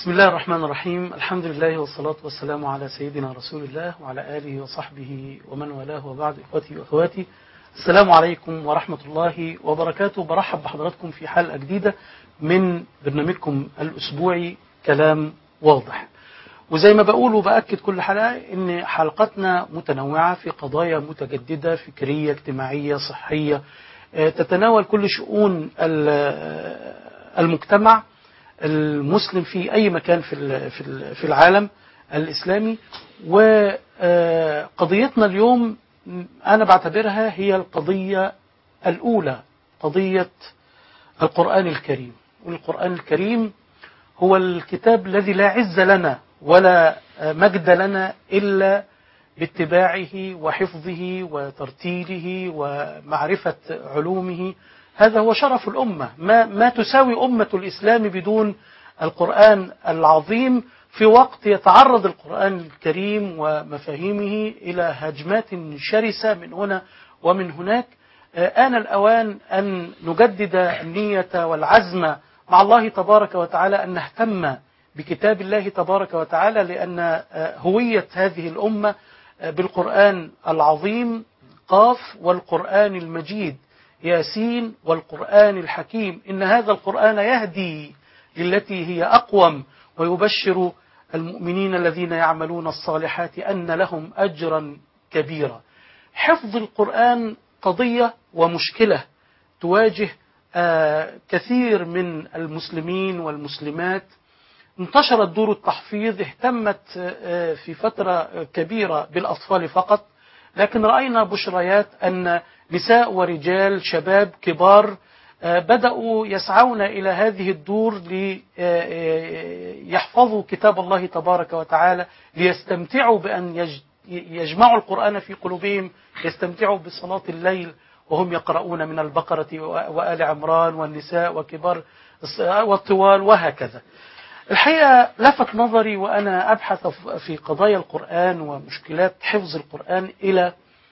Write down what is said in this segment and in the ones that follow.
بسم الله الرحمن الرحيم الحمد لله والصلاة والسلام على سيدنا رسول الله وعلى آله وصحبه ومن والاه وبعد إخوتي وأخواتي السلام عليكم ورحمة الله وبركاته برحب بحضراتكم في حلقة جديدة من برنامجكم الأسبوعي كلام واضح وزي ما بقول وبأكد كل حلقة إن حلقتنا متنوعة في قضايا متجددة فكرية اجتماعية صحية تتناول كل شؤون المجتمع المسلم في أي مكان في في العالم الإسلامي وقضيتنا اليوم أنا بعتبرها هي القضية الأولى قضية القرآن الكريم والقرآن الكريم هو الكتاب الذي لا عز لنا ولا مجد لنا إلا باتباعه وحفظه وترتيله ومعرفة علومه هذا هو شرف الأمة ما, ما تساوي أمة الإسلام بدون القرآن العظيم في وقت يتعرض القرآن الكريم ومفاهيمه إلى هجمات شرسة من هنا ومن هناك آن الأوان أن نجدد النية والعزم مع الله تبارك وتعالى أن نهتم بكتاب الله تبارك وتعالى لأن هوية هذه الأمة بالقرآن العظيم قاف والقرآن المجيد ياسين والقرآن الحكيم إن هذا القرآن يهدي للتي هي أقوم ويبشر المؤمنين الذين يعملون الصالحات أن لهم أجرا كبيرا حفظ القرآن قضية ومشكلة تواجه كثير من المسلمين والمسلمات انتشرت دور التحفيظ اهتمت في فترة كبيرة بالأطفال فقط لكن رأينا بشريات أن نساء ورجال شباب كبار بدأوا يسعون إلى هذه الدور ليحفظوا كتاب الله تبارك وتعالى ليستمتعوا بأن يجمعوا القرآن في قلوبهم يستمتعوا بصلاة الليل وهم يقرؤون من البقرة وآل عمران والنساء وكبار والطوال وهكذا الحقيقة لفت نظري وأنا أبحث في قضايا القرآن ومشكلات حفظ القرآن إلى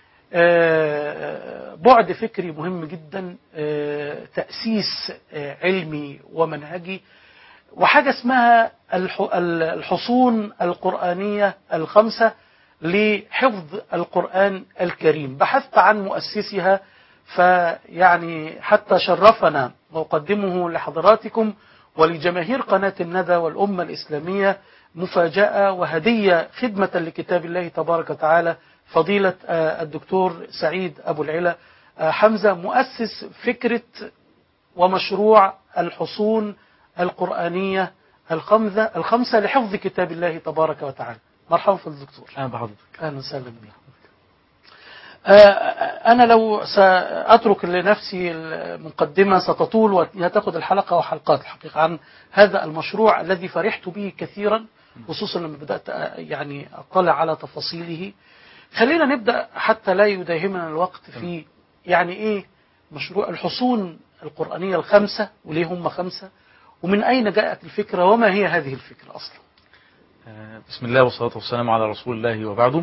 بعد فكري مهم جدا تأسيس علمي ومنهجي وحاجة اسمها الحصون القرآنية الخمسة لحفظ القرآن الكريم بحثت عن مؤسسها فيعني حتى شرفنا وأقدمه لحضراتكم ولجماهير قناة الندى والأمة الإسلامية مفاجأة وهدية خدمة لكتاب الله تبارك وتعالى فضيلة الدكتور سعيد أبو العلا حمزة مؤسس فكرة ومشروع الحصون القرآنية الخمسة, الخمسة لحفظ كتاب الله تبارك وتعالى مرحبا في الدكتور أهلا بحضرتك أهلا وسهلا بك أنا لو سأترك لنفسي المقدمة ستطول وتأخذ الحلقة وحلقات الحقيقة عن هذا المشروع الذي فرحت به كثيرا خصوصا لما بدأت يعني أطلع على تفاصيله خلينا نبدأ حتى لا يداهمنا الوقت في يعني إيه مشروع الحصون القرآنية الخمسة وليه هم خمسة ومن أين جاءت الفكرة وما هي هذه الفكرة أصلا بسم الله والصلاة والسلام على رسول الله وبعده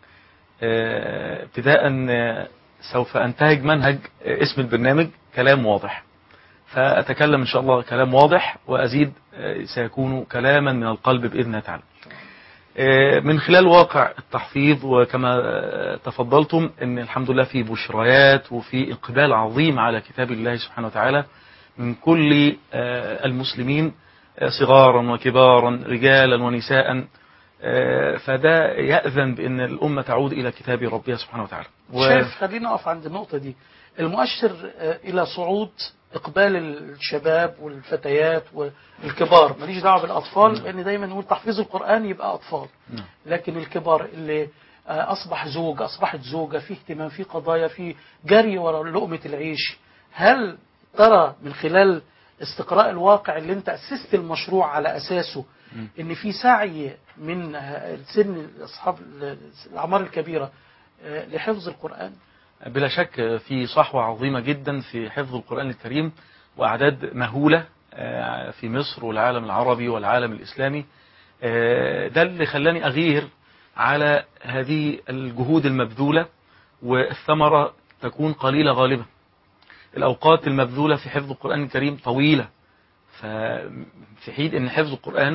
ابتداء سوف أنتهج منهج اسم البرنامج كلام واضح فأتكلم إن شاء الله كلام واضح وأزيد سيكون كلاما من القلب بإذن الله تعالى من خلال واقع التحفيظ وكما تفضلتم ان الحمد لله في بشريات وفي اقبال عظيم على كتاب الله سبحانه وتعالى من كل المسلمين صغارا وكبارا رجالا ونساء فده يأذن بأن الأمة تعود إلى كتاب ربها سبحانه وتعالى و... شايف خلينا أقف عند النقطة دي المؤشر إلى صعود إقبال الشباب والفتيات والكبار ماليش دعوة بالأطفال لأن دايما نقول تحفيظ القرآن يبقى أطفال لكن الكبار اللي أصبح زوج أصبحت زوجة في اهتمام في قضايا في جري وراء لقمة العيش هل ترى من خلال استقراء الواقع اللي انت أسست المشروع على أساسه ان في سعي من سن اصحاب الاعمار الكبيره لحفظ القران بلا شك في صحوه عظيمه جدا في حفظ القران الكريم واعداد مهوله في مصر والعالم العربي والعالم الاسلامي ده اللي خلاني اغير على هذه الجهود المبذوله والثمره تكون قليله غالبا الاوقات المبذوله في حفظ القران الكريم طويله ففي حين ان حفظ القران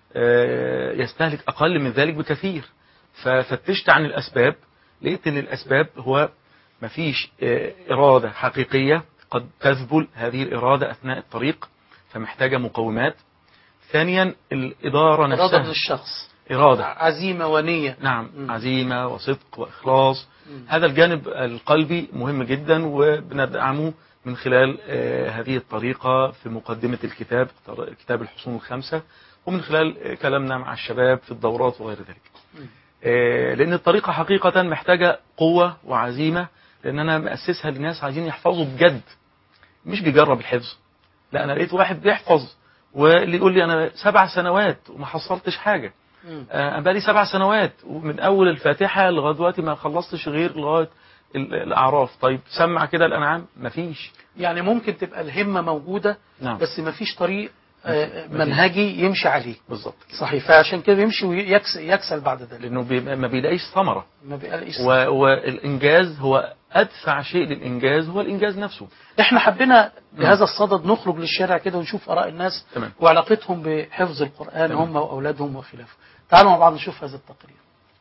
آه، يستهلك أقل من ذلك بكثير ففتشت عن الأسباب لقيت أن الأسباب هو مفيش آه، إرادة حقيقية قد تذبل هذه الإرادة أثناء الطريق فمحتاجة مقومات ثانيا الإدارة إرادة من نفسها الشخص إرادة عزيمة ونية نعم مم. عزيمة وصدق وإخلاص مم. هذا الجانب القلبي مهم جدا وبندعمه من خلال آه، هذه الطريقة في مقدمة الكتاب كتاب الحصون الخمسة ومن خلال آه، كلامنا مع الشباب في الدورات وغير ذلك مم. آه، لأن الطريقة حقيقة محتاجة قوة وعزيمة لأن أنا مأسسها لناس عايزين يحفظوا بجد مش بيجرب الحفظ لا أنا لقيت واحد بيحفظ واللي يقول لي أنا سبع سنوات وما حصلتش حاجة مم. آه، أنا بقالي سبع سنوات ومن أول الفاتحة لغاية دلوقتي ما خلصتش غير لغاية ال- الأعراف طيب سمع كده الأنعام مفيش يعني ممكن تبقى الهمة موجودة نعم بس مفيش طريق آه، مفيش. منهجي يمشي عليه بالظبط صحيح فعشان كده يمشي ويكسل يكسل بعد ذلك لأنه بي- ما بيلاقيش ثمرة ما بيقلقش و- والإنجاز هو أدفع شيء للإنجاز هو الإنجاز نفسه احنا حبينا بهذا الصدد نخرج للشارع كده ونشوف اراء الناس تمام وعلاقتهم بحفظ القران تمام. هم واولادهم وخلافه تعالوا مع بعض نشوف هذا التقرير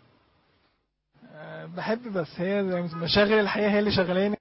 أه، بحب بس هي زي ما- مشاغل الحياة هي اللي شغلاني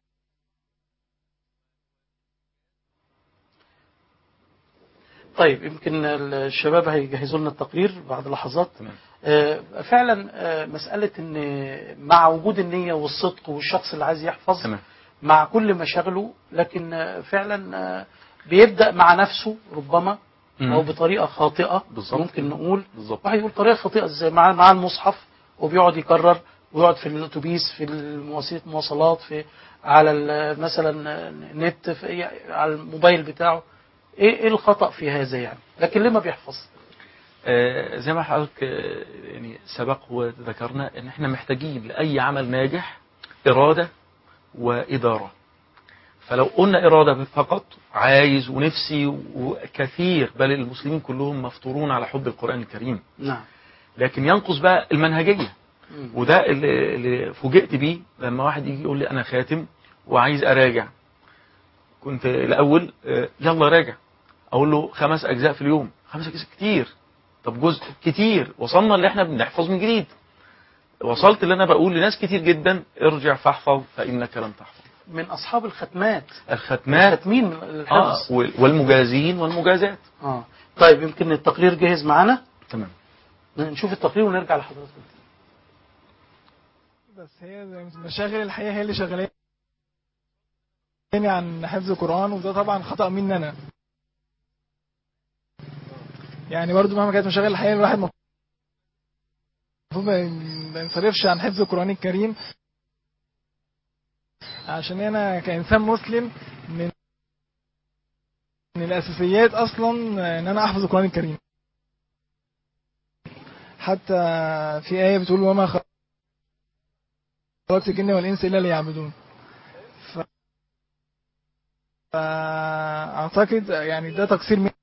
طيب يمكن الشباب هيجهزوا لنا التقرير بعد لحظات تمام آه، فعلا آه، مسألة ان مع وجود النية والصدق والشخص اللي عايز يحفظ تمام مع كل مشاغله لكن آه، فعلا آه، بيبدأ مع نفسه ربما مم. او بطريقة خاطئة بالظبط. ممكن نقول بالظبط واحد يقول طريقة خاطئة ازاي مع مع المصحف وبيقعد يكرر ويقعد في الاتوبيس في وسيله المواصلات في على ال- مثلا النت في على الموبايل بتاعه ايه ايه الخطأ في هذا يعني لكن ليه ما بيحفظ آه، زي ما حضرتك آه، يعني سبق وذكرنا ان احنا محتاجين لاي عمل ناجح اراده واداره فلو قلنا اراده فقط عايز ونفسي وكثير بل المسلمين كلهم مفطورون على حب القران الكريم نعم لكن ينقص بقى المنهجيه مم. وده اللي, اللي فوجئت بيه لما واحد يجي يقول لي انا خاتم وعايز اراجع كنت الاول آه، يلا راجع اقول له خمس اجزاء في اليوم خمس اجزاء كتير طب جزء كتير وصلنا اللي احنا بنحفظ من جديد وصلت اللي انا بقول لناس كتير جدا ارجع فاحفظ فانك لم تحفظ من اصحاب الختمات الختمات ختمين آه الحفظ وال- والمجازين والمجازات اه طيب يمكن التقرير جاهز معانا تمام نشوف التقرير ونرجع لحضرتك بس هي زي ما- مشاغل الحياة هي اللي شغلاني عن حفظ القرآن وده طبعا خطأ مني أنا يعني برضو مهما كانت مشاغل الحياة الواحد المفروض ما ما ينصرفش عن حفظ القرآن الكريم عشان أنا كإنسان مسلم من من الأساسيات أصلا إن أنا أحفظ القرآن الكريم حتى في آية بتقول وما خلقت خلقت الجن والإنس إلا ليعبدون ف... فأعتقد يعني ده تقصير مني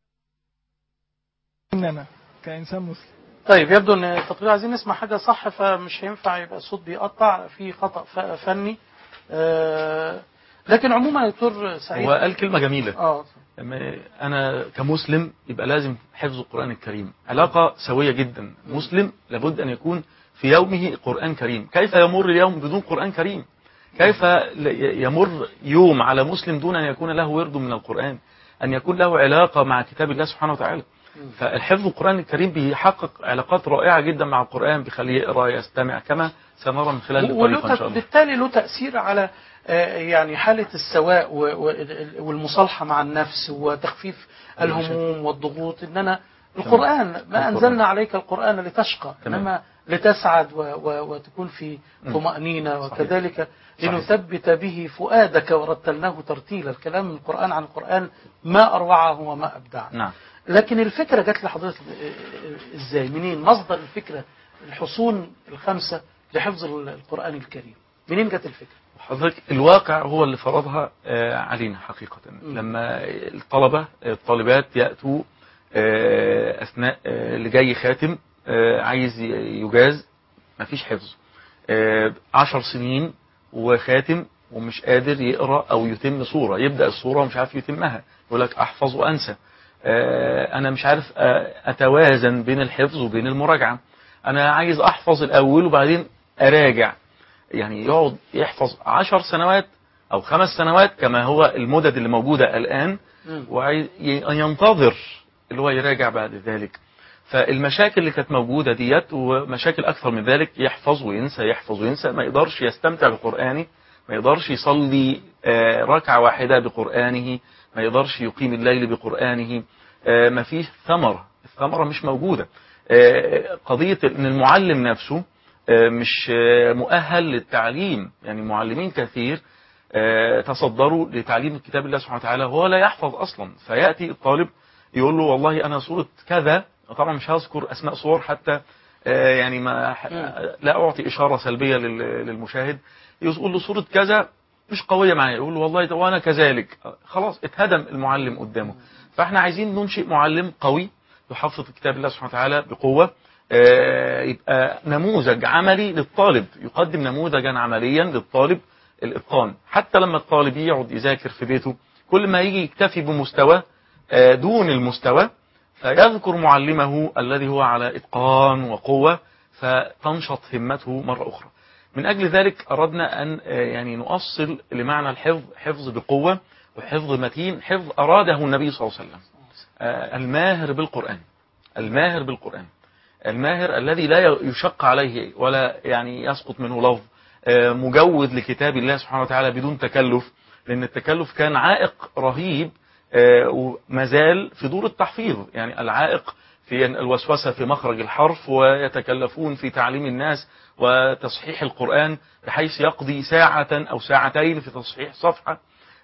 أنا كإنسان مسلم طيب يبدو ان التقرير عايزين نسمع حاجه صح فمش هينفع يبقى الصوت بيقطع في خطا ف- فني آه، لكن عموما يا دكتور سعيد هو قال كلمه جميله اه لما انا كمسلم يبقى لازم حفظ القران الكريم علاقه سويه جدا مسلم لابد ان يكون في يومه قران كريم كيف يمر اليوم بدون قران كريم كيف ل- يمر يوم على مسلم دون ان يكون له ورد من القران ان يكون له علاقه مع كتاب الله سبحانه وتعالى فالحفظ القرآن الكريم بيحقق علاقات رائعة جدا مع القرآن بيخليه يقرأ يستمع كما سنرى من خلال الطريقة إن شاء الله وبالتالي له تأثير على آه، يعني حالة السواء و- و- والمصالحة مع النفس وتخفيف الهموم والضغوط إن أنا القرآن ما القرآن. أنزلنا عليك القرآن لتشقى تمام. إنما لتسعد و- و- وتكون في مم. طمأنينة صحيح. وكذلك صحيح. لنثبت به فؤادك ورتلناه ترتيلا الكلام من القرآن عن القرآن ما أروعه وما أبدعه نعم لكن الفكرة جت لحضرتك ازاي منين مصدر الفكرة الحصون الخمسة لحفظ القرآن الكريم منين جت الفكرة حضرتك الواقع هو اللي فرضها آه، علينا حقيقة مم. لما الطلبة الطالبات يأتوا آه، أثناء آه، اللي جاي خاتم آه، عايز ي- يجاز مفيش حفظ آه، عشر سنين وخاتم ومش قادر يقرأ أو يتم صورة يبدأ الصورة ومش عارف يتمها يقول لك أحفظ وأنسى آه، انا مش عارف آه، اتوازن بين الحفظ وبين المراجعه انا عايز احفظ الاول وبعدين اراجع يعني يقعد يحفظ عشر سنوات او خمس سنوات كما هو المدد اللي موجوده الان مم. وينتظر اللي هو يراجع بعد ذلك فالمشاكل اللي كانت موجودة ديت ومشاكل أكثر من ذلك يحفظ وينسى يحفظ وينسى ما يقدرش يستمتع بقرآنه ما يقدرش يصلي آه، ركعة واحدة بقرآنه ما يقدرش يقيم الليل بقرآنه آه، ما فيه ثمرة الثمرة مش موجودة آه، قضية أن المعلم نفسه آه، مش آه، مؤهل للتعليم يعني معلمين كثير آه، تصدروا لتعليم كتاب الله سبحانه وتعالى وهو لا يحفظ أصلا فيأتي الطالب يقول له والله أنا صورة كذا طبعا مش هذكر أسماء صور حتى آه، يعني ما لا أعطي إشارة سلبية لل- للمشاهد يقول له صورة كذا مش قوية معايا يقول له والله ده وأنا كذلك آه، خلاص اتهدم المعلم قدامه فاحنا عايزين ننشئ معلم قوي يحفظ كتاب الله سبحانه وتعالى بقوة آه، يبقى نموذج عملي للطالب يقدم نموذجا عمليا للطالب الإتقان حتى لما الطالب يقعد يذاكر في بيته كل ما يجي يكتفي بمستوى آه، دون المستوى فيذكر معلمه الذي هو على إتقان وقوة فتنشط همته مرة أخرى من أجل ذلك أردنا أن آه، يعني نؤصل لمعنى الحفظ حفظ بقوة وحفظ متين حفظ أراده النبي صلى الله عليه وسلم آه، الماهر بالقرآن الماهر بالقرآن الماهر الذي لا يشق عليه ولا يعني يسقط منه لفظ آه، مجود لكتاب الله سبحانه وتعالى بدون تكلف لأن التكلف كان عائق رهيب آه، وما زال في دور التحفيظ يعني العائق في الوسوسة في مخرج الحرف ويتكلفون في تعليم الناس وتصحيح القرآن بحيث يقضي ساعة أو ساعتين في تصحيح صفحة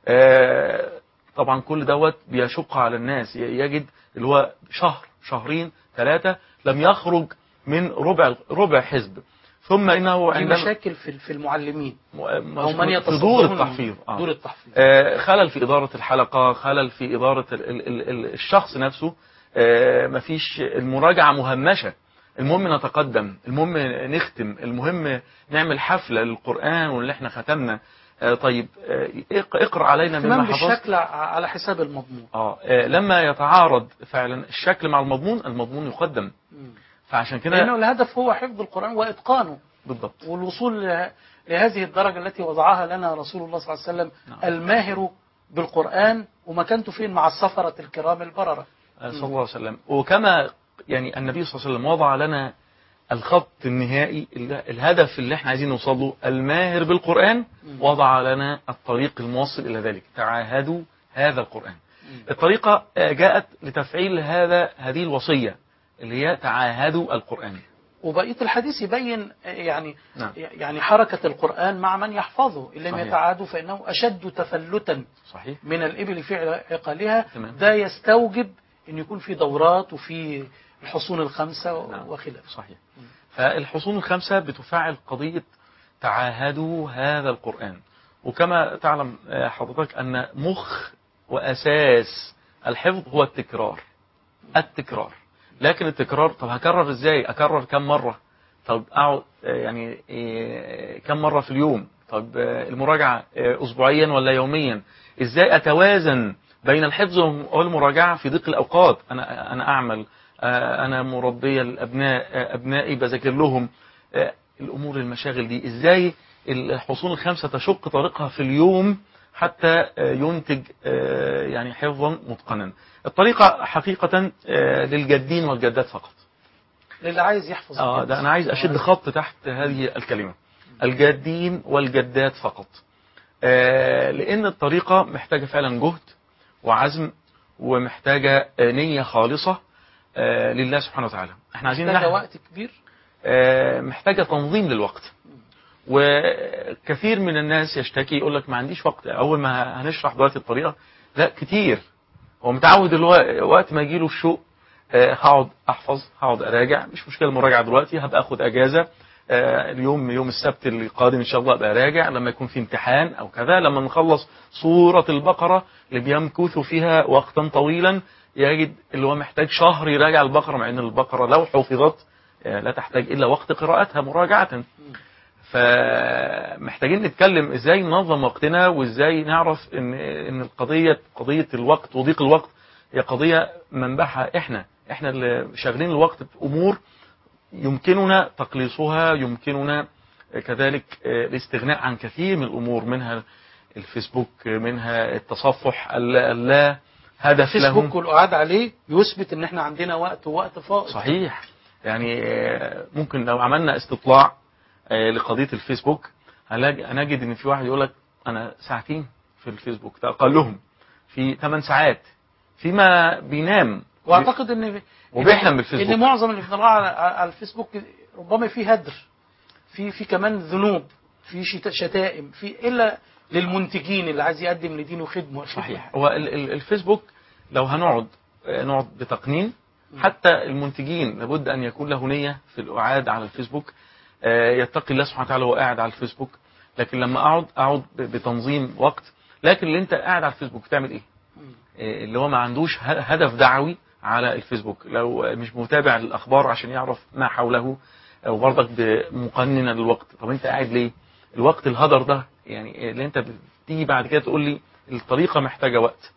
آه، طبعا كل دوت بيشق على الناس ي- يجد اللي هو شهر شهرين ثلاثة لم يخرج من ربع ربع حزب ثم انه في عندما مشاكل في في المعلمين م- او من في يتصدرون دور التحفيظ آه. دور التحفيظ آه، خلل في إدارة الحلقة خلل في إدارة ال ال ال ال الشخص نفسه آه، مفيش المراجعة مهمشة المهم نتقدم المهم نختم المهم نعمل حفلة للقرآن واللي احنا ختمنا آه، طيب آه، اق- اقرأ علينا مما اهتمام حفظت بالشكل ع- على حساب المضمون آه آه، لما يتعارض فعلا الشكل مع المضمون المضمون يقدم مم. فعشان كده لأنه الهدف هو حفظ القرآن وإتقانه بالضبط والوصول له- لهذه الدرجة التي وضعها لنا رسول الله صلى الله عليه وسلم نعم. الماهر بالقرآن ومكانته فين مع السفرة الكرام البررة آه، صلى الله عليه وسلم وكما يعني النبي صلى الله عليه وسلم وضع لنا الخط النهائي ال- الهدف اللي احنا عايزين نوصل له الماهر بالقرآن مم. وضع لنا الطريق الموصل إلى ذلك تعاهدوا هذا القرآن الطريقة آه، جاءت لتفعيل هذا هذه الوصية اللي هي تعاهدوا القرآن وبقية الحديث يبين آه، يعني نعم. يعني حركة القرآن مع من يحفظه إن لم صحيح. يتعادوا فإنه أشد تفلتا صحيح من الإبل في عقالها تمام. ده يستوجب أن يكون في دورات وفي الحصون الخمسة نعم. وخلافه صحيح فالحصون الخمسة بتفعل قضية تعاهدوا هذا القرآن وكما تعلم آه، حضرتك أن مخ وأساس الحفظ هو التكرار التكرار لكن التكرار طب هكرر ازاي اكرر كم مرة طب اقعد آه، يعني آه، كم مرة في اليوم طب آه، المراجعة آه، اسبوعيا ولا يوميا ازاي اتوازن بين الحفظ والمراجعة في ضيق الاوقات انا انا اعمل آه، انا مربية الابناء آه، ابنائي بذاكر لهم آه، الامور المشاغل دي ازاي الحصول الخمسة تشق طريقها في اليوم حتى آه، ينتج آه، يعني حفظا متقنا الطريقة حقيقة آه، للجادين والجدات فقط للي عايز يحفظ اه ده انا عايز اشد خط تحت هذه الكلمة الجادين والجدات فقط آه، لان الطريقة محتاجة فعلا جهد وعزم ومحتاجة آه، نية خالصة آه، لله سبحانه وتعالى احنا عايزين محتاجة نحن- وقت كبير آه، محتاجة تنظيم للوقت وكثير من الناس يشتكي يقول لك ما عنديش وقت اول ما هنشرح دلوقتي الطريقة لا كتير هو متعود اللي هو وقت ما يجيله الشوق آه، هقعد احفظ هقعد اراجع مش مشكله المراجعه دلوقتي هبقى اخد اجازه آه، اليوم يوم السبت اللي قادم ان شاء الله ابقى راجع لما يكون في امتحان او كذا لما نخلص سوره البقره اللي بيمكث فيها وقتا طويلا يجد اللي هو محتاج شهر يراجع البقره مع ان البقره لو حفظت آه، لا تحتاج الا وقت قراءتها مراجعه فمحتاجين نتكلم ازاي ننظم وقتنا وازاي نعرف ان ان القضيه قضيه الوقت وضيق الوقت هي قضيه منبعها احنا احنا اللي شاغلين الوقت بامور يمكننا تقليصها يمكننا كذلك الاستغناء عن كثير من الامور منها الفيسبوك منها التصفح اللا هدف له فيسبوك والقعاد عليه يثبت ان احنا عندنا وقت ووقت فائض صحيح يعني آه، ممكن لو عملنا استطلاع آه، لقضيه الفيسبوك هنلاقي هنجد ان في واحد يقول لك انا ساعتين في الفيسبوك ده اقلهم في 8 ساعات فيما بينام واعتقد ان وبيحلم بالفيسبوك. ان معظم اللي بنطلع على, على الفيسبوك ربما فيه هدر في في كمان ذنوب في شتا- شتائم في الا للمنتجين اللي عايز يقدم لدينه خدمه صحيح هو ال- ال- الفيسبوك لو هنقعد آه، نقعد بتقنين حتى المنتجين لابد ان يكون له نيه في القعاد على الفيسبوك آه، يتقي الله سبحانه وتعالى وهو قاعد على الفيسبوك لكن لما اقعد اقعد ب- بتنظيم وقت لكن اللي انت قاعد على الفيسبوك تعمل ايه؟ آه، اللي هو ما عندوش ه- هدف دعوي على الفيسبوك لو آه، مش متابع للاخبار عشان يعرف ما حوله او برضك مقننا للوقت طب انت قاعد ليه؟ الوقت الهدر ده يعني اللي انت بتيجي بعد كده تقول لي الطريقه محتاجه وقت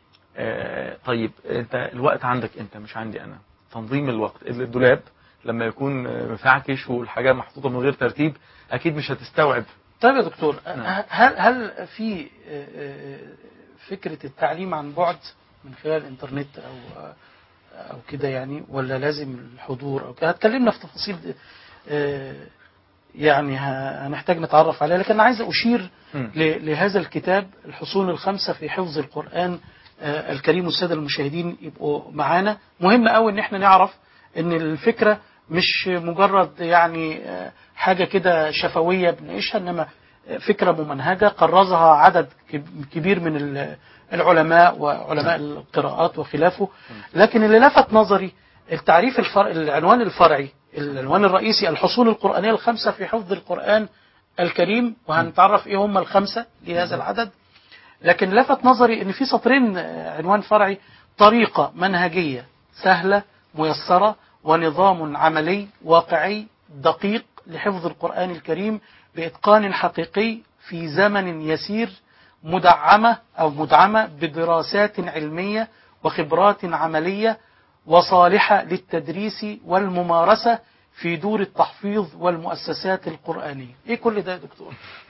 آه، طيب انت الوقت عندك انت مش عندي انا تنظيم الوقت الدولاب لما يكون آه، مفعكش والحاجه محطوطه من غير ترتيب اكيد مش هتستوعب طيب يا دكتور نعم. هل هل في آه، آه، فكره التعليم عن بعد من خلال الانترنت او آه، او كده يعني ولا لازم الحضور او كده هتكلمنا في تفاصيل آه، يعني ه- هنحتاج نتعرف عليها لكن انا عايز اشير مم. ل- لهذا الكتاب الحصون الخمسه في حفظ القران آه، الكريم والساده المشاهدين يبقوا معانا مهم قوي ان احنا نعرف ان الفكره مش مجرد يعني آه، حاجه كده شفويه بنعيشها انما فكره ممنهجه قررها عدد كب- كبير من ال- العلماء وعلماء القراءات وخلافه لكن اللي لفت نظري التعريف الفرع العنوان الفرعي العنوان الرئيسي الحصول القرآنية الخمسة في حفظ القرآن الكريم وهنتعرف ايه هم الخمسة لهذا العدد لكن لفت نظري ان في سطرين آه، عنوان فرعي طريقة منهجية سهلة ميسرة ونظام عملي واقعي دقيق لحفظ القرآن الكريم بإتقان حقيقي في زمن يسير مدعمة أو مدعمة بدراسات علمية وخبرات عملية وصالحة للتدريس والممارسة في دور التحفيظ والمؤسسات القرآنية إيه كل ده يا دكتور؟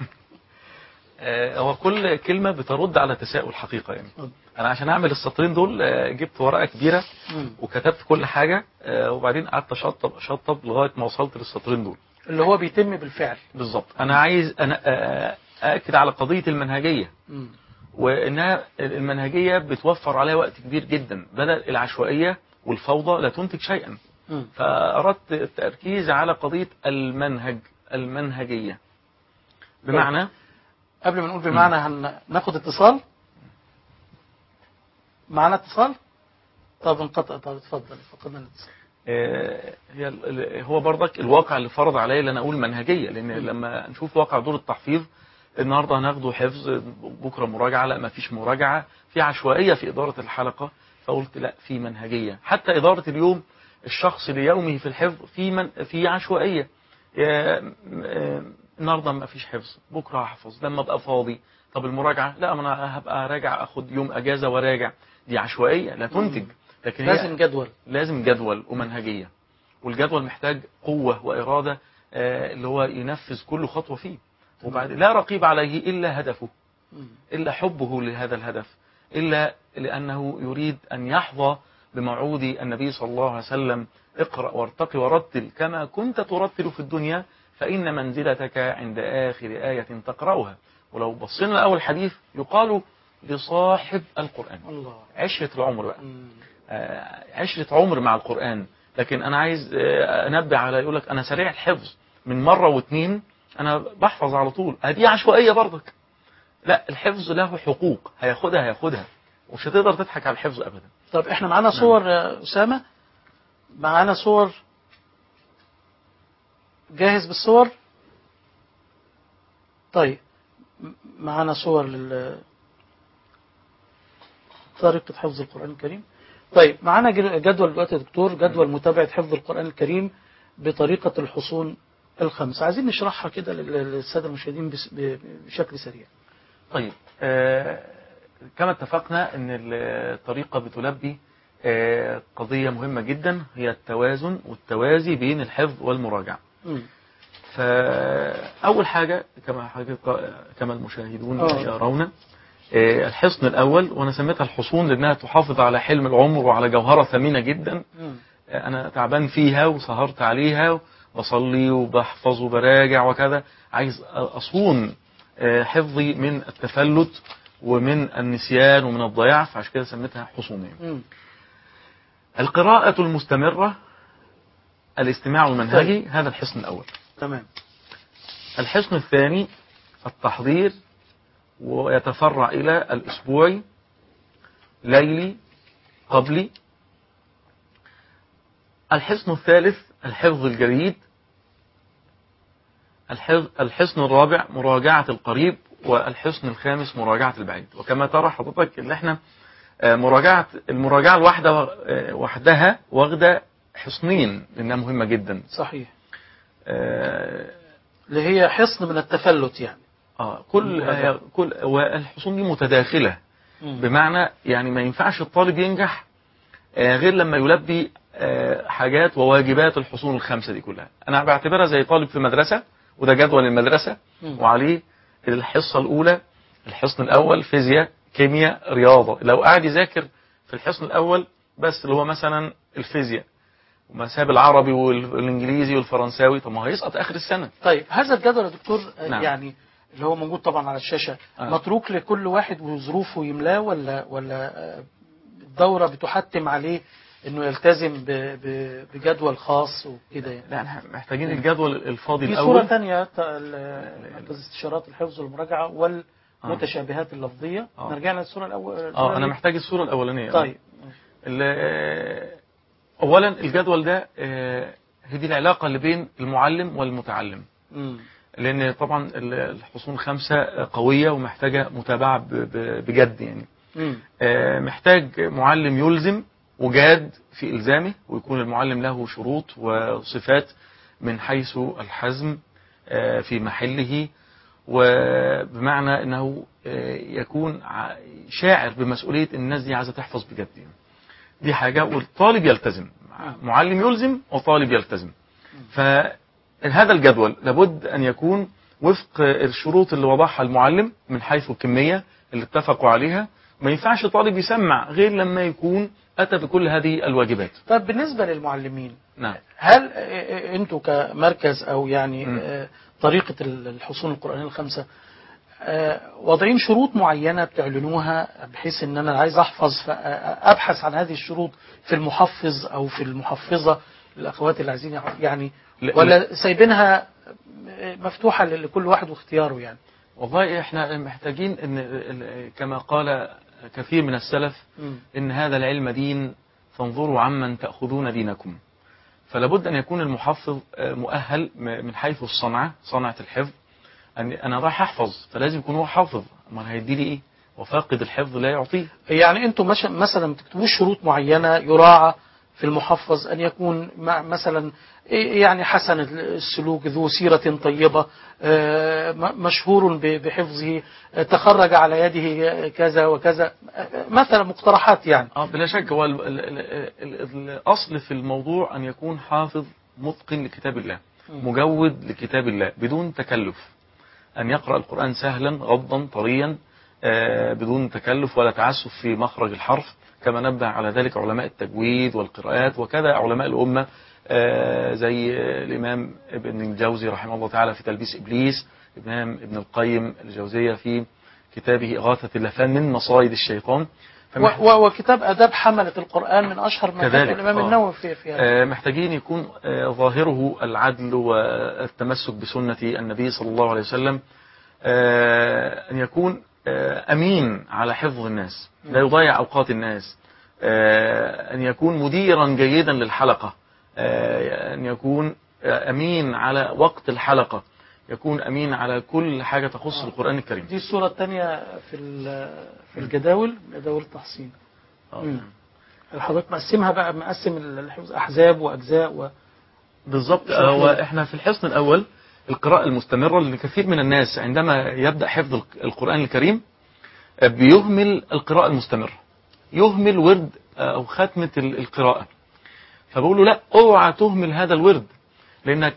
آه، هو كل كلمه بترد على تساؤل حقيقه يعني اتفضل. انا عشان اعمل السطرين دول آه، جبت ورقه كبيره مم. وكتبت كل حاجه آه، وبعدين قعدت اشطب اشطب لغايه ما وصلت للسطرين دول اللي هو بيتم بالفعل بالظبط انا عايز انا آه، ااكد على قضيه المنهجيه مم. وانها المنهجيه بتوفر عليها وقت كبير جدا بدل العشوائيه والفوضى لا تنتج شيئا مم. فاردت التركيز على قضيه المنهج المنهجيه بمعنى قبل ما نقول بمعنى هناخد اتصال معنا اتصال طب انقطع طب اتفضل فقدنا الاتصال آه، هي ال- ال- هو برضك الواقع اللي فرض عليا اللي انا اقول منهجيه لان لما نشوف واقع دور التحفيظ النهارده هناخده حفظ بكره مراجعه لا ما فيش مراجعه في عشوائيه في اداره الحلقه فقلت لا في منهجيه حتى اداره اليوم الشخص ليومه في الحفظ في من في عشوائيه آه، م- آه، النهارده ما فيش حفظ بكره هحفظ لما ابقى فاضي طب المراجعه لا ما انا هبقى راجع اخد يوم اجازه وراجع دي عشوائيه لا تنتج لكن هي لازم جدول لازم جدول ومنهجية والجدول محتاج قوة وإرادة آه، اللي هو ينفذ كل خطوة فيه وبعد لا رقيب عليه إلا هدفه مم. إلا حبه لهذا الهدف إلا لأنه يريد أن يحظى بموعود النبي صلى الله عليه وسلم اقرأ وارتقي ورتل كما كنت ترتل في الدنيا فإن منزلتك عند آخر آية تقرأها ولو بصينا لأول حديث يقال لصاحب القرآن الله عشرة العمر بقى مم. آه، عشرة عمر مع القرآن لكن أنا عايز آه، أنبه على يقول لك أنا سريع الحفظ من مرة واتنين أنا بحفظ على طول دي عشوائية برضك لا الحفظ له حقوق هياخدها هياخدها مش هتقدر تضحك على الحفظ أبدا طب احنا معانا صور يا أسامة معانا صور جاهز بالصور طيب م- معانا صور لل طريقة حفظ القرآن الكريم طيب معانا جد- جدول دلوقتي يا دكتور جدول متابعة حفظ القرآن الكريم بطريقة الحصون الخمسة عايزين نشرحها كده لل- للسادة المشاهدين بس- ب- بشكل سريع طيب آه، كما اتفقنا ان الطريقة بتلبي آه، قضية مهمة جدا هي التوازن والتوازي بين الحفظ والمراجعة مم. فأول حاجة كما حقيقة كما المشاهدون آه. يرون آه، الحصن الأول وأنا سميتها الحصون لأنها تحافظ على حلم العمر وعلى جوهرة ثمينة جدا مم. آه، أنا تعبان فيها وسهرت عليها بصلي وبحفظ وبراجع وكذا عايز أصون آه، حفظي من التفلت ومن النسيان ومن الضياع فعشان كده سميتها حصونية مم. القراءة المستمرة الاستماع المنهجي هذا الحصن الأول تمام الحصن الثاني التحضير ويتفرع إلى الأسبوعي ليلي قبلي الحصن الثالث الحفظ الجديد الحفظ الحصن الرابع مراجعة القريب والحصن الخامس مراجعة البعيد وكما ترى حضرتك اللي احنا آه، مراجعة المراجعة الواحدة آه، وحدها واخدة حصنين لأنها مهمة جدا صحيح آه، اللي هي حصن من التفلت يعني اه كل المراجعة. آه كل والحصون دي متداخله مم. بمعنى يعني ما ينفعش الطالب ينجح آه غير لما يلبي آه حاجات وواجبات الحصون الخمسه دي كلها انا بعتبرها زي طالب في مدرسه وده جدول المدرسه مم. وعليه الحصه الاولى الحصن الاول فيزياء كيمياء رياضه لو قاعد يذاكر في الحصن الاول بس اللي هو مثلا الفيزياء وما ساب العربي والانجليزي والفرنساوي طب ما هو هيسقط اخر السنه طيب هذا الجدول يا دكتور آه، نعم. يعني اللي هو موجود طبعا على الشاشة آه. متروك لكل واحد وظروفه يملاه ولا ولا آه، الدورة بتحتم عليه انه يلتزم ب- ب- بجدول خاص وكده يعني لا احنا محتاجين الجدول الفاضي في صورة الاول ثانية ت- ال- مركز استشارات الحفظ والمراجعة والمتشابهات اللفظية آه. نرجع للصورة الأول اه انا محتاج الصوره الاولانيه طيب ال- اولا الجدول ده آه، هي دي العلاقه اللي بين المعلم والمتعلم مم. لان طبعا ال- الحصون خمسه قويه ومحتاجه متابعه ب- ب- بجد يعني مم. آه، محتاج معلم يلزم وجاد في الزامه ويكون المعلم له شروط وصفات من حيث الحزم آه، في محله وبمعنى انه آه، يكون ع- شاعر بمسؤوليه إن الناس دي عايزه تحفظ بجد يعني. دي حاجه والطالب يلتزم معلم يلزم وطالب يلتزم فهذا الجدول لابد ان يكون وفق الشروط اللي وضعها المعلم من حيث الكميه اللي اتفقوا عليها ما ينفعش طالب يسمع غير لما يكون اتى بكل هذه الواجبات طيب بالنسبة للمعلمين نعم هل آه، آه، انتوا كمركز او يعني مم. آه، طريقة ال- الحصون القرآنية الخمسة آه، واضعين شروط معينة بتعلنوها بحيث ان انا عايز احفظ فابحث عن هذه الشروط في المحفظ او في المحفظة الاخوات اللي عايزين يع- يعني لا- ولا سايبينها مفتوحة لكل واحد واختياره يعني والله احنا محتاجين ان ال- كما قال كثير من السلف مم. إن هذا العلم دين فانظروا عمن تأخذون دينكم فلابد أن يكون المحفظ آه، مؤهل م- من حيث الصنعة صنعة الحفظ أن أنا رايح أحفظ فلازم يكون هو حافظ أمال هيدي لي إيه وفاقد الحفظ لا يعطيه يعني انتم مش- مثلا ما تكتبوش شروط معينة يراعى في المحفظ ان يكون مع- مثلا إيه يعني حسن السلوك ذو سيرة طيبة آه، م- مشهور ب- بحفظه آه، تخرج على يده كذا وكذا آه، مثلا مقترحات يعني اه بلا شك هو ال ال ال ال الأصل في الموضوع أن يكون حافظ متقن لكتاب الله مم. مجود لكتاب الله بدون تكلف أن يقرأ القرآن سهلا غضا طريا آه، بدون تكلف ولا تعسف في مخرج الحرف كما نبه على ذلك علماء التجويد والقراءات وكذا علماء الأمة آه، زي آه، الإمام ابن الجوزي رحمه الله تعالى في تلبيس إبليس الإمام ابن القيم الجوزية في كتابه إغاثة اللفان من مصايد الشيطان فمح- و- و- وكتاب آداب حملة القرآن من أشهر ما كتب كذلك، الإمام آه. النووي في في هذا آه، محتاجين يكون آه، ظاهره العدل والتمسك بسنة النبي صلى الله عليه وسلم آه، أن يكون آه، أمين على حفظ الناس لا يضيع أوقات الناس آه، أن يكون مديرا جيدا للحلقة آه، أن يكون آه، أمين على وقت الحلقة يكون أمين على كل حاجة تخص القرآن الكريم دي الصورة الثانية في ال- في الجداول جداول التحصين آه. مم. حضرتك مقسمها بقى مقسم الحفظ أحزاب وأجزاء و... بالضبط شرح هو لي. احنا في الحصن الاول القراءة المستمرة لكثير من الناس عندما يبدأ حفظ الق- القرآن الكريم آه، بيهمل القراءة المستمرة يهمل ورد آه، أو ختمة ال- القراءة فبقول له لا اوعى تهمل هذا الورد لأنك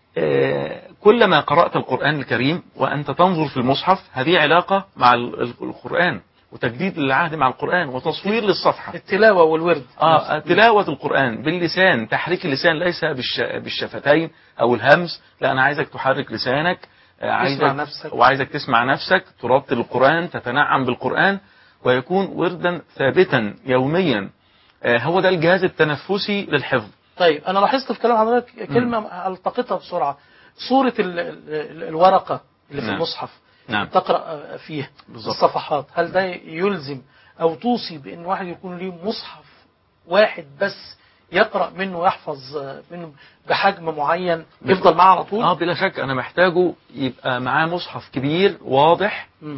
آه، كلما قرأت القرآن الكريم وأنت تنظر في المصحف هذه علاقة مع ال- ال- القرآن وتجديد للعهد مع القرآن وتصوير للصفحة التلاوة والورد آه تلاوة القرآن باللسان تحريك اللسان ليس بالش... بالشفتين أو الهمس لا أنا عايزك تحرك لسانك آه، عايزك نفسك. وعايزك تسمع نفسك ترتل القرآن تتنعم بالقرآن ويكون وردا ثابتا يوميا آه، هو ده الجهاز التنفسي للحفظ طيب أنا لاحظت في كلام حضرتك كلمة ألتقطها بسرعة صورة ال- ال- الورقة اللي في نعم. المصحف نعم تقرأ فيها بالظبط. الصفحات هل ده يلزم أو توصي بأن واحد يكون له مصحف واحد بس يقرأ منه ويحفظ منه بحجم معين يفضل معاه على طول اه بلا شك انا محتاجه يبقى معاه مصحف كبير واضح مم.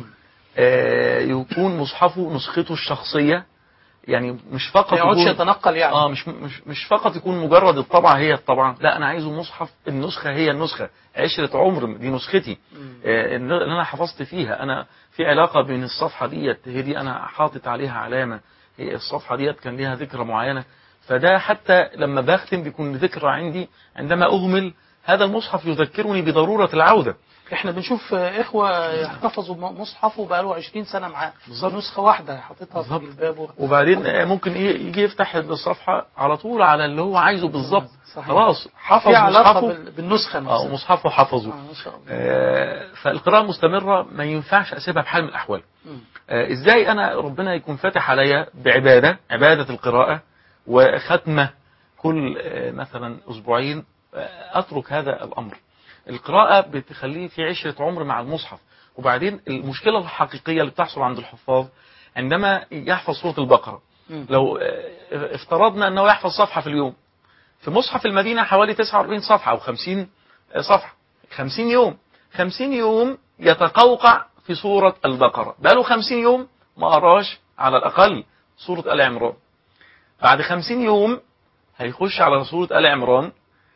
آه، يكون مصحفه نسخته الشخصية يعني مش فقط ما يقعدش يكون- يتنقل يعني اه مش مش مش فقط يكون مجرد الطبعة هي الطبعة لا انا عايزه مصحف النسخة هي النسخة عشرة عمر دي نسختي مم. آه، اللي انا حفظت فيها انا في علاقة بين الصفحة ديت هي دي انا حاطط عليها علامة هي الصفحة ديت كان ليها ذكرى معينة فده حتى لما بختم بيكون ذكرى عندي عندما اهمل هذا المصحف يذكرني بضرورة العودة احنا بنشوف اخوة يحتفظوا مصحفه بقاله 20 سنة معاه بالظبط. نسخة واحدة حاططها في بالظبط. الباب و... وبعدين آه، ممكن ايه يجي يفتح الصفحة على طول على اللي هو عايزه بالظبط صحيح. خلاص حفظ في علاقة مصحفه بال- بالنسخة اه نفسها ومصحفه حفظه آه، ما شاء الله آه، فالقراءة المستمرة ما ينفعش أسيبها بحال من الأحوال مم. آه، إزاي أنا ربنا يكون فاتح عليا بعبادة عبادة القراءة وختمة كل آه، مثلا أسبوعين آه، أترك هذا الأمر القراءة بتخليه في عشرة عمر مع المصحف وبعدين المشكلة الحقيقية اللي بتحصل عند الحفاظ عندما يحفظ سورة البقرة مم. لو آه، افترضنا أنه يحفظ صفحة في اليوم في مصحف المدينة حوالي 49 صفحة أو 50 صفحة 50 يوم 50 يوم يتقوقع في سورة البقرة بقاله 50 يوم ما قراش على الأقل سورة آل عمران بعد 50 يوم هيخش على سورة آل عمران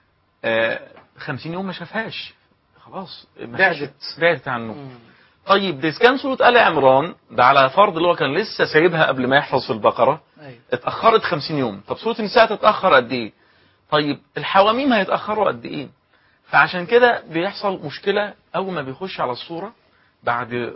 آه، 50 يوم ما شافهاش خلاص ما فيش- بعدت. بعدت عنه مم. طيب ده إذا كان سورة آل عمران ده على فرض اللي هو كان لسه سايبها قبل ما يحفظ في البقرة أيوة. اتأخرت 50 يوم طب سورة النساء تتأخر قد ايه طيب الحواميم هيتأخروا قد ايه فعشان كده بيحصل مشكلة أول ما بيخش على الصورة بعد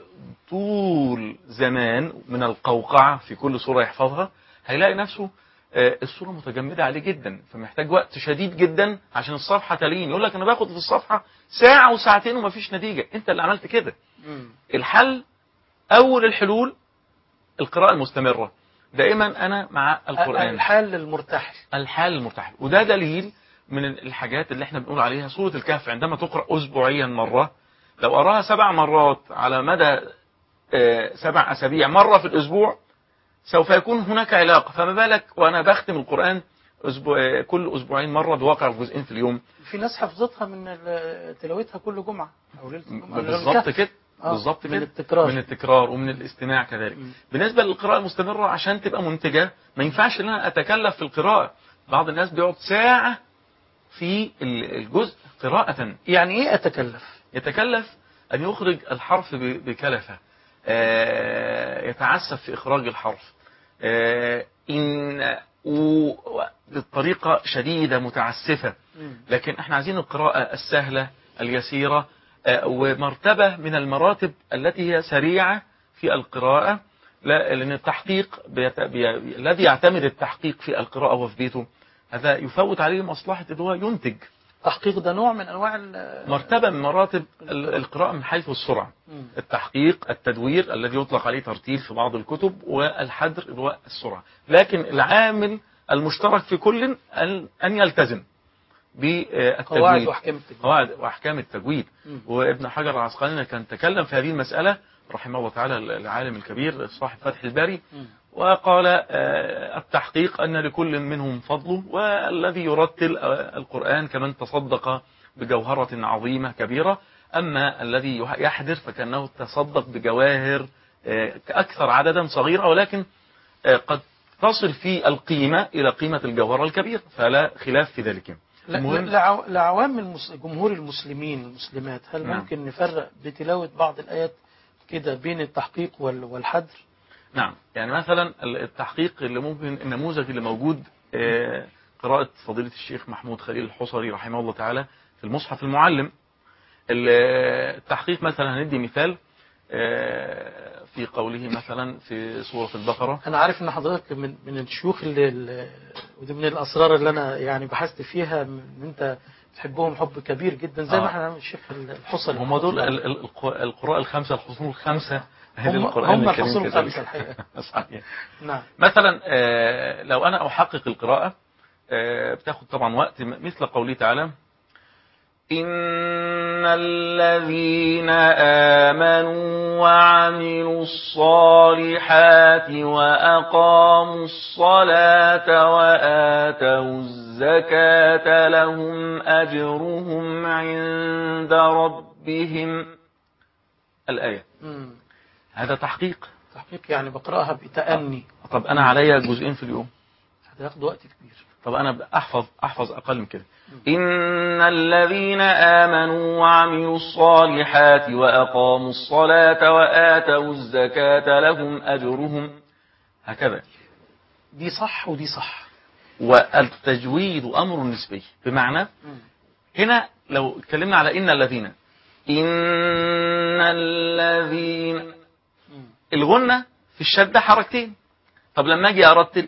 طول زمان من القوقعة في كل صورة يحفظها هيلاقي نفسه آه، الصورة متجمدة عليه جدا فمحتاج وقت شديد جدا عشان الصفحة تلين يقول لك أنا باخد في الصفحة ساعة وساعتين ومفيش نتيجة أنت اللي عملت كده مم. الحل أول الحلول القراءة المستمرة دائما أنا مع القرآن الحال المرتحل الحال المرتحل وده دليل من الحاجات اللي احنا بنقول عليها سورة الكهف عندما تقرأ أسبوعيا مرة لو أراها سبع مرات على مدى آه، سبع أسابيع مرة في الأسبوع سوف يكون هناك علاقة فما بالك وأنا بختم القرآن أسبوع آه، كل أسبوعين مرة بواقع جزئين في اليوم في ناس حفظتها من ال- تلاوتها كل جمعة أو ليلة الجمعة بالظبط الكهف. كده آه، بالظبط من كده التكرار. من التكرار ومن الاستماع كذلك مم. بالنسبة للقراءة المستمرة عشان تبقى منتجة ما ينفعش ان انا اتكلف في القراءة بعض الناس بيقعد ساعة في ال- الجزء قراءة يعني إيه أتكلف يتكلف أن يخرج الحرف ب- بكلفة آه، يتعسف في إخراج الحرف آه، إن و- بطريقة شديدة متعسفة مم. لكن احنا عايزين القراءة السهلة اليسيرة آه، ومرتبة من المراتب التي هي سريعة في القراءة لا- لأن التحقيق بيت... بي... الذي يعتمد التحقيق في القراءة وهو في بيته هذا يفوت عليه مصلحة ان هو ينتج تحقيق ده نوع من أنواع ال- مرتبة من مراتب ال- القراءة من حيث السرعة مم. التحقيق التدوير الذي يطلق عليه ترتيل في بعض الكتب والحدر اللي هو السرعة لكن العامل المشترك في كل أن أن يلتزم قواعد بالتجويد وأحكام التجويد قواعد وأحكام التجويد مم. وابن حجر العسقلاني كان تكلم في هذه المسألة رحمه الله تعالى العالم الكبير صاحب فتح الباري مم. وقال آه، التحقيق أن لكل منهم فضله والذي يرتل آه، القرآن كمن تصدق بجوهرة عظيمة كبيرة أما الذي يح- يحدر فكأنه تصدق بجواهر آه، أكثر عددا صغيرة ولكن آه، قد تصل في القيمة إلى قيمة الجوهرة الكبيرة فلا خلاف في ذلك لا- المهم- لعو- لعوام المس... جمهور المسلمين المسلمات هل نعم. ممكن نفرق بتلاوة بعض الآيات كده بين التحقيق وال- والحذر نعم يعني مثلا التحقيق اللي ممكن النموذج اللي موجود آه، قراءة فضيلة الشيخ محمود خليل الحصري رحمه الله تعالى في المصحف المعلم ال- التحقيق مثلا هندي مثال آه، في قوله مثلا في سورة البقرة انا عارف ان حضرتك من من الشيوخ اللي اللي- ودي من الاسرار اللي انا يعني بحثت فيها ان انت بتحبهم حب كبير جدا زي آه. ما احنا الشيخ الحصري هم دول ال- ال- الق- القراء الخمسة الحصول الخمسة هم للقرآن هم الكريم الفصول كذلك. الخمسه الحقيقه صحيح نعم مثلا آه، لو انا احقق القراءة آه، بتاخد طبعا وقت م- مثل قوله تعالى إن الذين آمنوا وعملوا الصالحات وأقاموا الصلاة وآتوا الزكاة لهم أجرهم عند ربهم الآية مم. هذا تحقيق تحقيق يعني بقراها بتأني طب أنا عليا جزئين في اليوم هتاخد وقت كبير طب انا احفظ احفظ اقل من كده ان الذين امنوا وعملوا الصالحات واقاموا الصلاه واتوا الزكاه لهم اجرهم هكذا دي صح ودي صح والتجويد امر نسبي بمعنى مم. هنا لو اتكلمنا على ان الذين ان الذين مم. الغنة في الشدة حركتين طب لما اجي ارتل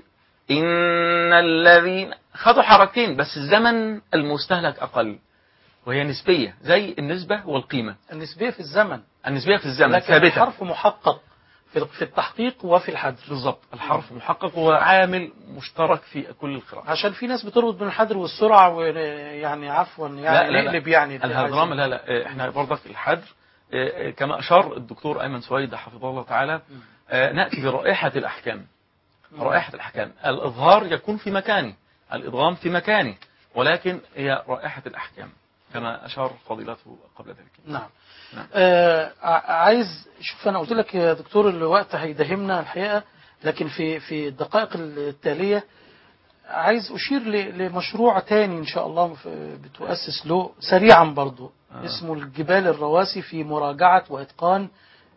ان الذين خدوا حركتين بس الزمن المستهلك اقل وهي نسبية زي النسبة والقيمة النسبيه في الزمن النسبية في الزمن لكن ثابتة الحرف محقق في في التحقيق وفي الحذر بالضبط الحرف محقق هو عامل مشترك في كل القراءات عشان في ناس بتربط بين الحذر والسرعه ويعني عفوا يعني نقلب يعني الهدرام لا لا آه، احنا برضك الحذر آه، آه، كما اشار الدكتور ايمن سويد حفظه الله تعالى آه، ناتي برائحه الاحكام رائحة الأحكام الإظهار يكون في مكانه الإدغام في مكانه ولكن هي رائحة الأحكام كما أشار فضيلته قبل ذلك نعم نعم. آه ع- عايز شوف انا قلت لك يا دكتور الوقت هيداهمنا الحقيقه لكن في في الدقائق التاليه عايز اشير ل- لمشروع تاني ان شاء الله ف- بتؤسس له سريعا برضو آه. اسمه الجبال الرواسي في مراجعه واتقان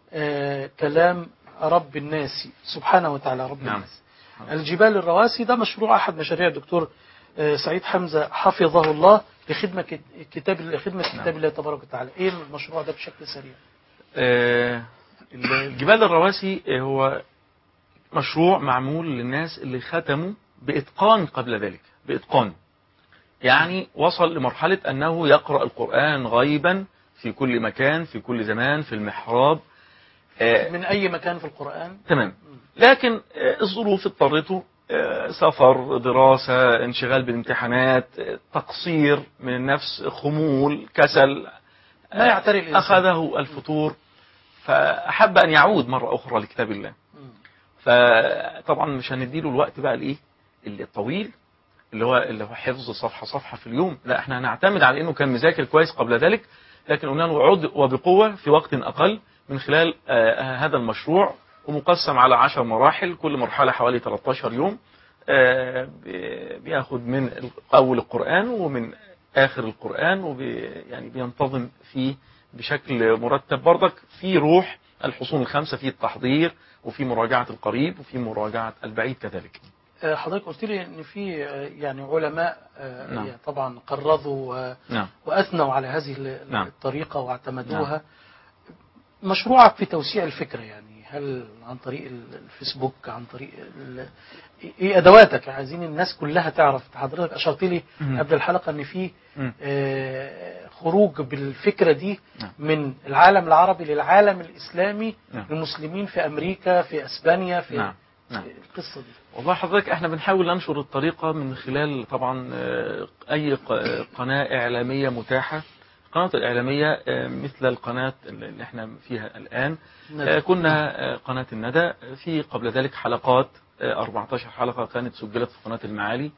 آه كلام رب الناس سبحانه وتعالى رب نعم. الناس الجبال الرواسي ده مشروع احد مشاريع الدكتور آه، سعيد حمزه حفظه الله لخدمه كت- كتاب لخدمه نعم. كتاب الله تبارك وتعالى ايه المشروع ده بشكل سريع آه، الجبال الرواسي آه، هو مشروع معمول للناس اللي ختموا بإتقان قبل ذلك بإتقان يعني وصل لمرحلة أنه يقرأ القرآن غيبا في كل مكان في كل زمان في المحراب آه، من اي مكان في القران تمام لكن آه، الظروف اضطرته آه، سفر دراسة انشغال بالامتحانات آه، تقصير من النفس خمول كسل ما يعتري الإنسان. أخذه الفتور فأحب أن يعود مرة أخرى لكتاب الله مم. فطبعا مش هنديله الوقت بقى الايه اللي الطويل اللي هو اللي هو حفظ صفحه صفحه في اليوم لا احنا هنعتمد على انه كان مذاكر كويس قبل ذلك لكن قلنا له عد وبقوه في وقت اقل من خلال آه هذا المشروع ومقسم على 10 مراحل كل مرحله حوالي 13 يوم آه بي- بياخد من اول القران ومن اخر القران وبي يعني بينتظم فيه بشكل مرتب برضك في روح الحصون الخمسه في التحضير وفي مراجعه القريب وفي مراجعه البعيد كذلك آه، حضرتك قلت لي ان في آه، يعني علماء آه، نعم. يعني طبعا قرضوا آه، نعم واثنوا على هذه ال- نعم. الطريقه واعتمدوها مشروعك في توسيع الفكره يعني هل عن طريق ال- الفيسبوك عن طريق ال- ايه ادواتك عايزين الناس كلها تعرف حضرتك اشرت لي مم. قبل الحلقه ان في مم. آه، خروج بالفكره دي نعم. من العالم العربي للعالم الاسلامي نعم. المسلمين في امريكا في اسبانيا في نعم نعم القصه دي والله حضرتك احنا بنحاول ننشر الطريقة من خلال طبعا آه، أي ق- قناة إعلامية متاحة القناة الإعلامية آه، مثل القناة اللي احنا فيها الآن ندى. آه، كنا آه، قناة الندى في قبل ذلك حلقات آه، 14 حلقة كانت سجلت في قناة المعالي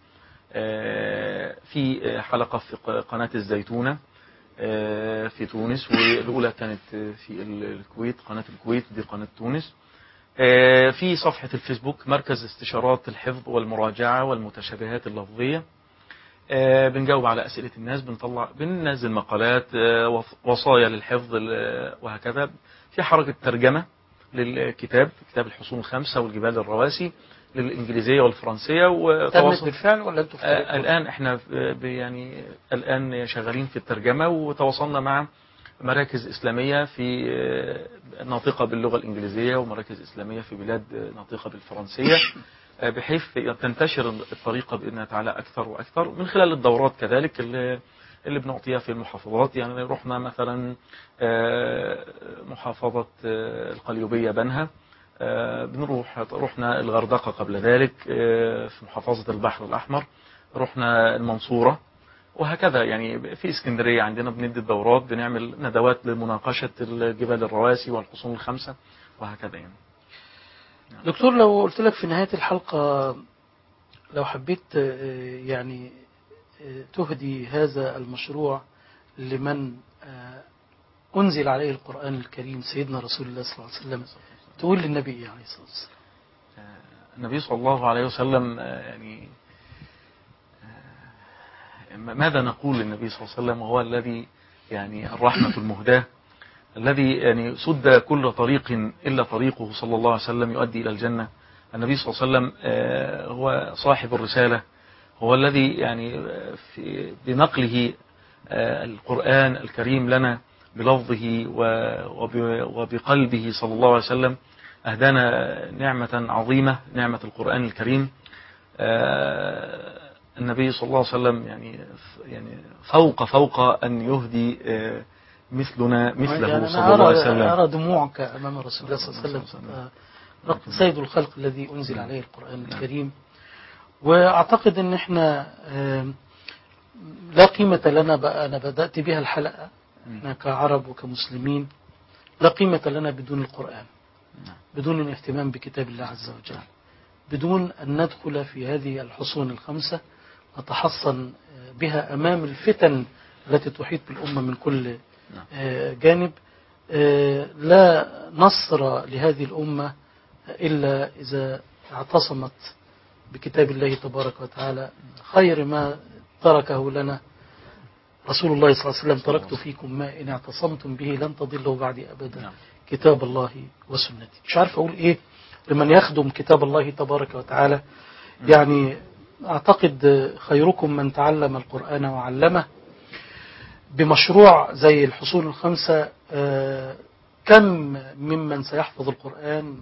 آه، في آه، حلقة في ق- قناة الزيتونة آه، في تونس والأولى كانت آه، في ال- الكويت قناة الكويت دي قناة تونس آه، في صفحة الفيسبوك مركز استشارات الحفظ والمراجعة والمتشابهات اللفظية آه، بنجاوب على أسئلة الناس بنطلع بننزل مقالات آه، وص- وصايا للحفظ ال- وهكذا في حركة ترجمة للكتاب كتاب الحصون الخمسة والجبال الرواسي للإنجليزية والفرنسية تمت وتواصل بالفعل ولا انتوا في آه، الآن احنا في- ب- يعني الآن شغالين في الترجمة وتواصلنا مع مراكز إسلامية في آه، ناطقة باللغة الإنجليزية ومراكز إسلامية في بلاد آه، ناطقة بالفرنسية آه، بحيث تنتشر الطريقة بإذن الله تعالى أكثر وأكثر من خلال الدورات كذلك اللي اللي بنعطيها في المحافظات يعني رحنا مثلا آه، محافظة آه، القليوبية بنها آه، بنروح رحنا الغردقة قبل ذلك آه، في محافظة البحر الأحمر رحنا المنصورة وهكذا يعني في اسكندرية عندنا بندي الدورات بنعمل ندوات لمناقشة الجبال الرواسي والحصون الخمسة وهكذا يعني دكتور لو قلت لك في نهاية الحلقة لو حبيت آه، يعني آه، تهدي هذا المشروع لمن آه، أنزل عليه القرآن الكريم سيدنا رسول الله صلى الله عليه وسلم تقول للنبي إيه عليه الصلاة والسلام النبي صلى الله عليه وسلم آه، يعني آه، ماذا نقول للنبي صلى الله عليه وسلم وهو الذي يعني الرحمة المهداة الذي يعني سد كل طريق إلا طريقه صلى الله عليه وسلم يؤدي إلى الجنة النبي صلى الله عليه وسلم آه، هو صاحب الرسالة هو الذي يعني آه، في بنقله آه، القرآن الكريم لنا بلفظه و- وب- وبقلبه صلى الله عليه وسلم أهدانا نعمة عظيمة نعمة القرآن الكريم آه، النبي صلى الله عليه وسلم يعني يعني فوق فوق أن يهدي آه، مثلنا مثله يعني صلى أنا الله عليه أرى, وسلم أرى دموعك أمام رسول الله صلى الله عليه صلى الله عليه وسلم وسلم. آه، سيد الخلق الذي أنزل عليه القرآن الكريم وأعتقد أن احنا آم، لا قيمة لنا بقى أنا بدأت بها الحلقة احنا كعرب وكمسلمين لا قيمة لنا بدون القرآن نعم. بدون الاهتمام بكتاب الله عز وجل بدون أن ندخل في هذه الحصون الخمسة نتحصن آه، بها أمام الفتن التي تحيط بالأمة من كل نعم. آه، جانب آه، لا نصر لهذه الأمة إلا إذا اعتصمت بكتاب الله تبارك وتعالى خير ما تركه لنا رسول الله صلى الله عليه وسلم تركت فيكم ما إن اعتصمتم به لن تضلوا بعدي أبدا نعم. كتاب الله وسنتي مش عارف أقول إيه لمن يخدم كتاب الله تبارك وتعالى يعني أعتقد خيركم من تعلم القرآن وعلمه بمشروع زي الحصول الخمسة آه، كم ممن سيحفظ القرآن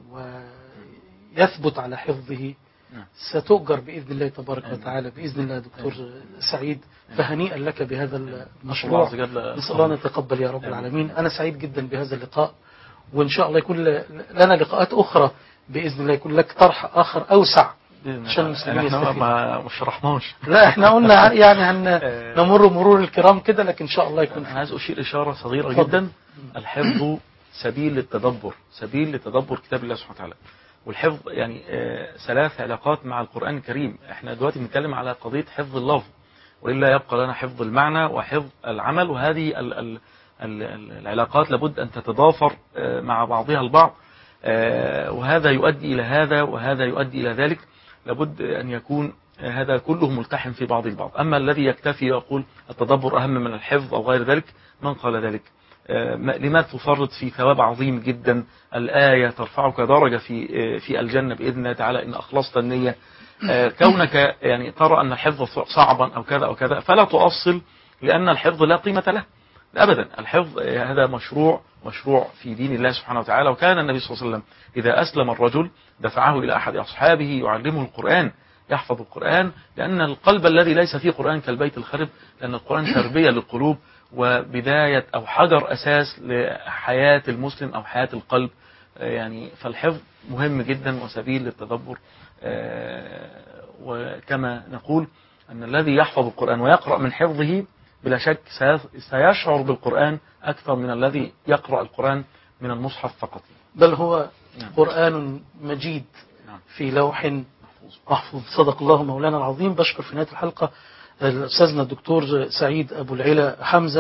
ويثبت على حفظه نعم. ستؤجر بإذن الله تبارك آمين. وتعالى بإذن الله دكتور سعيد فهنيئا لك بهذا الله المشروع عز وجل نسأل الله أن يتقبل يا رب آمين. العالمين أنا سعيد جدا بهذا اللقاء وإن شاء الله يكون ل- لنا لقاءات أخرى بإذن الله يكون لك طرح آخر أوسع بإذن عشان الله. المسلمين احنا يستفيدوا. ما ما شرحناش لا احنا قلنا يعني هن آه. نمر مرور الكرام كده لكن إن شاء الله يكون أنا عايز أشير إشارة صغيرة اتفضل. جدا الحفظ سبيل للتدبر سبيل لتدبر كتاب الله سبحانه وتعالى والحفظ يعني آه، ثلاث علاقات مع القرآن الكريم احنا دلوقتي بنتكلم على قضية حفظ اللفظ وإلا يبقى لنا حفظ المعنى وحفظ العمل وهذه ال ال ال ال العلاقات لابد أن تتضافر آه، مع بعضها البعض آه، وهذا يؤدي إلى هذا وهذا يؤدي إلى ذلك لابد أن يكون هذا كله ملتحم في بعض البعض أما الذي يكتفي يقول التدبر أهم من الحفظ أو غير ذلك من قال ذلك آه، ما- لماذا تفرط في ثواب عظيم جدا الآية ترفعك درجة في آه، في الجنة بإذن الله تعالى إن أخلصت النية آه، كونك يعني ترى أن الحفظ صعبا أو كذا أو كذا فلا تؤصل لأن الحفظ لا قيمة له أبدا الحفظ آه، هذا مشروع مشروع في دين الله سبحانه وتعالى وكان النبي صلى الله عليه وسلم إذا أسلم الرجل دفعه إلى أحد أصحابه يعلمه القرآن يحفظ القرآن لأن القلب الذي ليس فيه قرآن كالبيت الخرب لأن القرآن تربية للقلوب وبداية أو حجر أساس لحياة المسلم أو حياة القلب آه، يعني فالحفظ مهم جدا وسبيل للتدبر آه، وكما نقول أن الذي يحفظ القرآن ويقرأ من حفظه بلا شك سي- سيشعر بالقرآن أكثر من الذي يقرأ القرآن من المصحف فقط بل هو نعم. قرآن مجيد نعم. في لوح محفوظ صدق الله مولانا العظيم بشكر في نهاية الحلقة أستاذنا الدكتور سعيد أبو العلا حمزة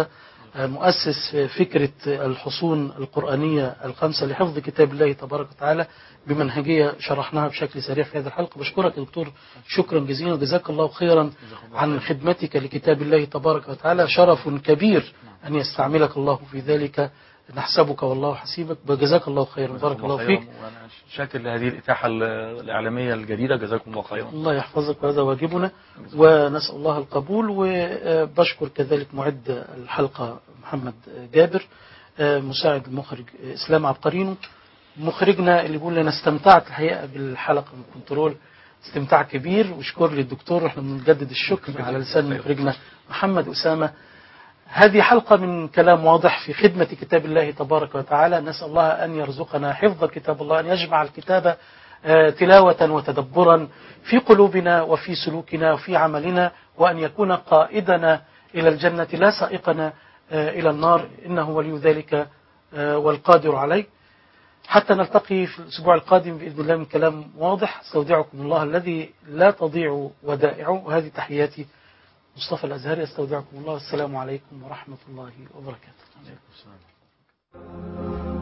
آه، مؤسس فكرة الحصون القرآنية الخمسة لحفظ كتاب الله تبارك وتعالى بمنهجية شرحناها بشكل سريع في هذه الحلقة بشكرك يا دكتور شكرا جزيلا وجزاك الله خيرا عن خدمتك لكتاب الله تبارك وتعالى شرف كبير أن يستعملك الله في ذلك نحسبك والله حسيبك وجزاك الله خيرا بارك الله خيراً، فيك وانا شاكر لهذه الاتاحه ال- الاعلاميه الجديده جزاكم الله خيرا الله يحفظك وهذا واجبنا ونسأل الله القبول وبشكر كذلك معد الحلقة محمد جابر مساعد المخرج إسلام عبقرينو مخرجنا اللي بيقول لنا استمتعت الحقيقة بالحلقة من كنترول استمتاع كبير وشكر للدكتور واحنا بنجدد الشكر على لسان مخرجنا محمد أسامة هذه حلقة من كلام واضح في خدمة كتاب الله تبارك وتعالى نسأل الله أن يرزقنا حفظ كتاب الله أن يجمع الكتاب آه، تلاوة وتدبرا في قلوبنا وفي سلوكنا وفي عملنا وأن يكون قائدنا إلى الجنة لا سائقنا آه، إلى النار إنه ولي ذلك آه، والقادر عليه حتى نلتقي في الأسبوع القادم بإذن الله من كلام واضح استودعكم الله الذي لا تضيع ودائعه وهذه تحياتي مصطفى الأزهري استودعكم الله والسلام عليكم ورحمة الله وبركاته